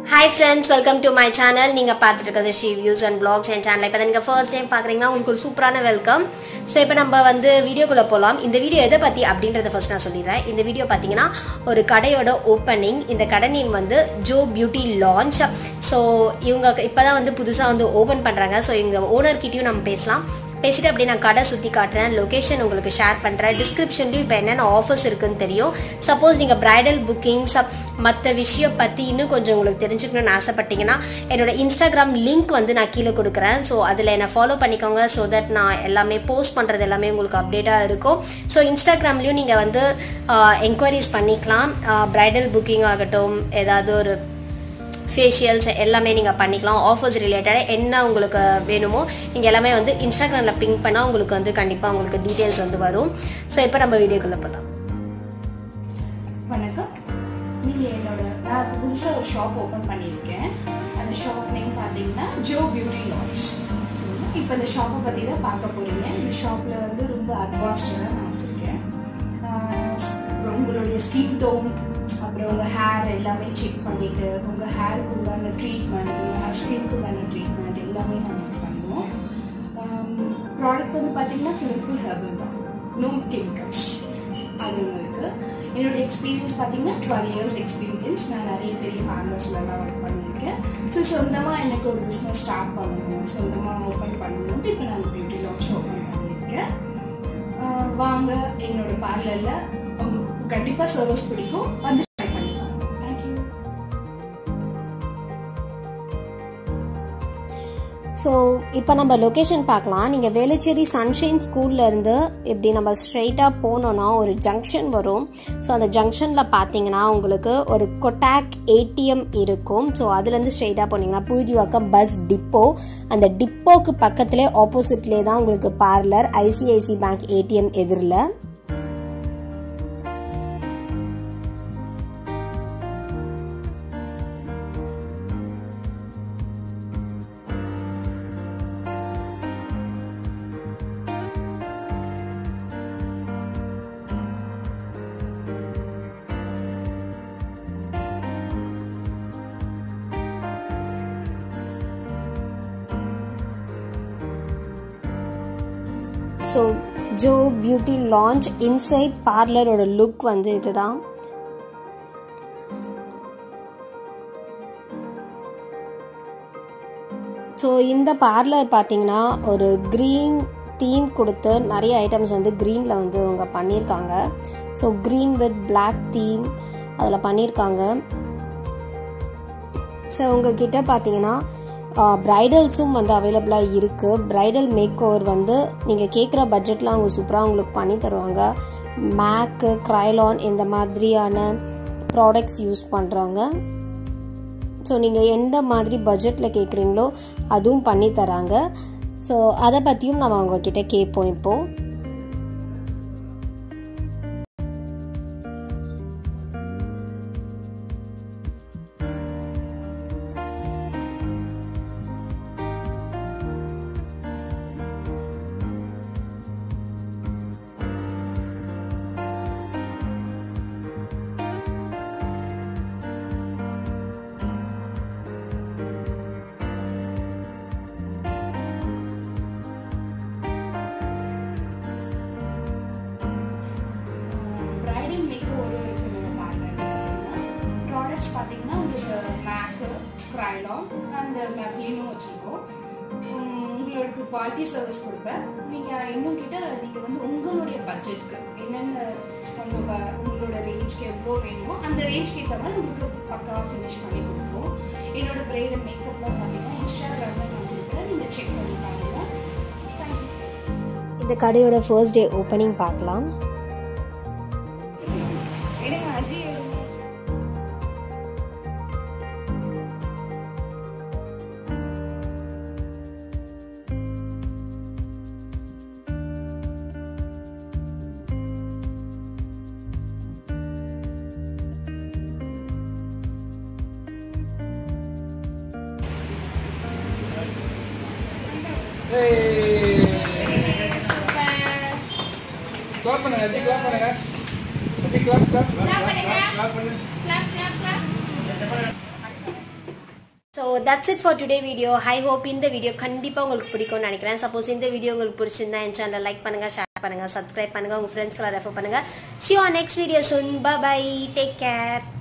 hi friends welcome to my channel நீங்கள் பார்த்துட்டு இருக்கிறது ஸ்ரீ வியூஸ் அண்ட் பிளாக்ஸ் என் சேனல் இப்போ நீங்கள் ஃபர்ஸ்ட் டைம் பார்க்குறீங்கன்னா உங்களுக்கு ஒரு சூப்பரான வெல்கம் ஸோ இப்போ நம்ம வந்து வீடியோக்குள்ளே போகலாம் இந்த வீடியோ எதை பற்றி அப்படின்றத ஃபர்ஸ்ட் நான் சொல்லிடுறேன் இந்த வீடியோ பார்த்தீங்கன்னா ஒரு கடையோட ஓப்பனிங் இந்த கடை நேம் வந்து ஜோ பியூட்டி லான்ச் ஸோ இவங்க இப்போ தான் வந்து புதுசாக வந்து ஓப்பன் பண்ணுறாங்க ஸோ இவங்க ஓனர்கிட்டையும் நம்ம பேசலாம் பேசிட்டு அப்படியே நான் கடை சுற்றி காட்டுறேன் லொக்கேஷன் உங்களுக்கு ஷேர் பண்ணுறேன் டிஸ்கிரிப்ஷன்லையும் இப்போ என்னென்ன ஆஃபர்ஸ் இருக்குன்னு தெரியும் சப்போஸ் நீங்கள் ப்ரைடல் புக்கிங்ஸ் மற்ற விஷயம் பற்றி இன்னும் கொஞ்சம் உங்களுக்கு தெரிஞ்சுக்கணும்னு ஆசைப்பட்டீங்கன்னா என்னோட இன்ஸ்டாகிராம் லிங்க் வந்து நான் கீழே கொடுக்குறேன் ஸோ அதில் என்னை ஃபாலோ பண்ணிக்கோங்க ஸோ தட் நான் எல்லாமே போஸ்ட் பண்ணுறது எல்லாமே உங்களுக்கு அப்டேட்டாக இருக்கும் ஸோ இன்ஸ்டாகிராம்லேயும் நீங்கள் வந்து என்கொயரிஸ் பண்ணிக்கலாம் ப்ரைடல் புக்கிங் ஆகட்டும் ஏதாவது ஒரு ஃபேஷியல்ஸ் எல்லாமே நீங்கள் பண்ணிக்கலாம் ஆஃபர்ஸ் ரிலேட்டடாக என்ன உங்களுக்கு வேணுமோ நீங்கள் எல்லாமே வந்து இன்ஸ்டாகிராமில் பிங்க் பண்ணால் உங்களுக்கு வந்து கண்டிப்பாக உங்களுக்கு டீட்டெயில்ஸ் வந்து வரும் ஸோ இப்போ நம்ம வீடியோக்குள்ளே போகலாம் வணக்கம் நீங்கள் என்னோட நான் இப்போ புதுசாக ஒரு ஷாப் ஓப்பன் பண்ணியிருக்கேன் அந்த ஷாப் நேம் பார்த்தீங்கன்னா ஜோ பியூட்டி லான்ச் இப்போ இந்த ஷாப்பை பற்றி தான் பார்க்க போகிறீங்க இந்த ஷாப்பில் வந்து ரொம்ப அட்வான்ஸ்டாக நான் வச்சுருக்கேன் அப்புறம் உங்களுடைய ஸ்கின் டோன் அப்புறம் உங்கள் ஹேர் எல்லாமே செக் பண்ணிவிட்டு உங்கள் ஹேருக்கு உண்டான ட்ரீட்மெண்ட் உங்கள் ஸ்கின்க்கு உண்டான ட்ரீட்மெண்ட் எல்லாமே நம்ம பண்ணுவோம் ப்ராடக்ட் வந்து பார்த்தீங்கன்னா ஃபுல் அண்ட் ஃபுல் ஹெர்பல் தான் நோ கெமிக்கல்ஸ் அது ஒன்று இருக்குது என்னோட எக்ஸ்பீரியன்ஸ் பார்த்தீங்கன்னா டுவெல் இயர்ஸ் எக்ஸ்பீரியன்ஸ் நான் நிறைய பெரிய பார்லர்ஸ்லலாம் ஒர்க் பண்ணியிருக்கேன் ஸோ சொந்தமாக எனக்கு ஒரு பிஸ்னஸ் ஸ்டார்ட் பண்ணணும் சொந்தமாக ஓப்பன் பண்ணணும்ட்டு இப்போ நான் பியூட்டி லான்ச் ஓப்பன் பண்ணியிருக்கேன் ஆஹ் வாங்க என்னோட பார்லரில் உங்களுக்கு கண்டிப்பாக சர்வீஸ் பிடிக்கும் வந்து ட்ரை பண்ணிக்கலாம் தேங்க்யூ ஸோ இப்போ நம்ம லொக்கேஷன் பார்க்கலாம் நீங்கள் வேலுச்சேரி சன்ஷைன் ஸ்கூல்லேருந்து இப்படி நம்ம ஸ்ட்ரைட்டாக போனோன்னா ஒரு ஜங்ஷன் வரும் ஸோ அந்த ஜங்ஷனில் பார்த்தீங்கன்னா உங்களுக்கு ஒரு கொட்டாக் ஏடிஎம் இருக்கும் ஸோ அதுலேருந்து ஸ்ட்ரைட்டாக போனீங்கன்னா புழுதிவாக்கம் பஸ் டிப்போ அந்த டிப்போக்கு பக்கத்துலேயே ஆப்போசிட்லேயே தான் உங்களுக்கு பார்லர் ஐசிஐசி பேங்க் ஏடிஎம் எதிரில் so Jo beauty lounge inside பார்லரோட லுக் வந்து இதுதான் ஸோ இந்த பார்லர் பார்த்தீங்கன்னா ஒரு க்ரீன் தீம் கொடுத்து நிறைய ஐட்டம்ஸ் வந்து க்ரீனில் வந்து அவங்க பண்ணியிருக்காங்க so green with black theme அதில் பண்ணியிருக்காங்க ஸோ உங்ககிட்ட பார்த்தீங்கன்னா ப்ரைடல்ஸும் வந்து அவைலபிளாக இருக்குது ப்ரைடல் மேக் ஓவர் வந்து நீங்கள் கேட்குற பட்ஜெட்டில் அவங்க சூப்பராக உங்களுக்கு பண்ணி தருவாங்க மேக்கு க்ரைலான் இந்த மாதிரியான ப்ராடக்ட்ஸ் யூஸ் பண்ணுறாங்க ஸோ நீங்கள் எந்த மாதிரி பட்ஜெட்டில் கேட்குறீங்களோ அதுவும் பண்ணி தராங்க ஸோ அதை பற்றியும் நம்ம அவங்கக்கிட்ட கேட்போம் இப்போது ப்ரைடல் மேக் ஒரு இருக்குது நம்ம பார்லர் பார்த்தீங்கன்னா ப்ராடக்ட்ஸ் பார்த்தீங்கன்னா உங்களுக்கு மேக்கு க்ரைலான் அண்ட் மெப்ளினும் வச்சுருக்கோம் உங்களுக்கு பார்ட்டி சர்வீஸ் கொடுப்பேன் நீங்கள் இன்னும் கிட்ட நீங்கள் வந்து உங்களுடைய பட்ஜெட்க்கு என்னென்ன உங்கள் ப- உங்களோட ரேஞ்ச்க்கு எவ்வளோ வேணுமோ அந்த ரேஞ்ச்க்கு ஏற்ற மாதிரி உங்களுக்கு பக்காவாக ஃபினிஷ் பண்ணி கொடுப்போம் என்னோட ப்ரைடல் மேக்கப்லாம் பார்த்தீங்கன்னா இன்ஸ்டாகிராமில் நான் கொடுக்குறேன் நீங்கள் செக் பண்ணி பாருங்கள் தேங்க்யூ இந்த கடையோட ஃபர்ஸ்ட் டே ஓப்பனிங் பார்க்கலாம் எடுங்க அஜய் எடுங்க கிளாப் பண்ணுங்க அஜி கிளாப் பண்ணுங்க அஜி கிளாப் கிளாப் கிளாப் பண்ணுங்க clap clap clap that's it for today video I hope இந்த வீடியோ கண்டிப்பாக உங்களுக்கு பிடிக்கும்னு நினைக்கிறேன் சப்போஸ் இந்த வீடியோ உங்களுக்கு பிடிச்சிருந்தா என் சேனலை லைக் பண்ணுங்கள் ஷேர் பண்ணுங்கள் சப்ஸ்கிரைப் பண்ணுங்கள் உங்கள் ஃப்ரெண்ட்ஸ்க்கெல்லாம் ரெஃபர் பண்ணுங்கள் see on next video soon bye take care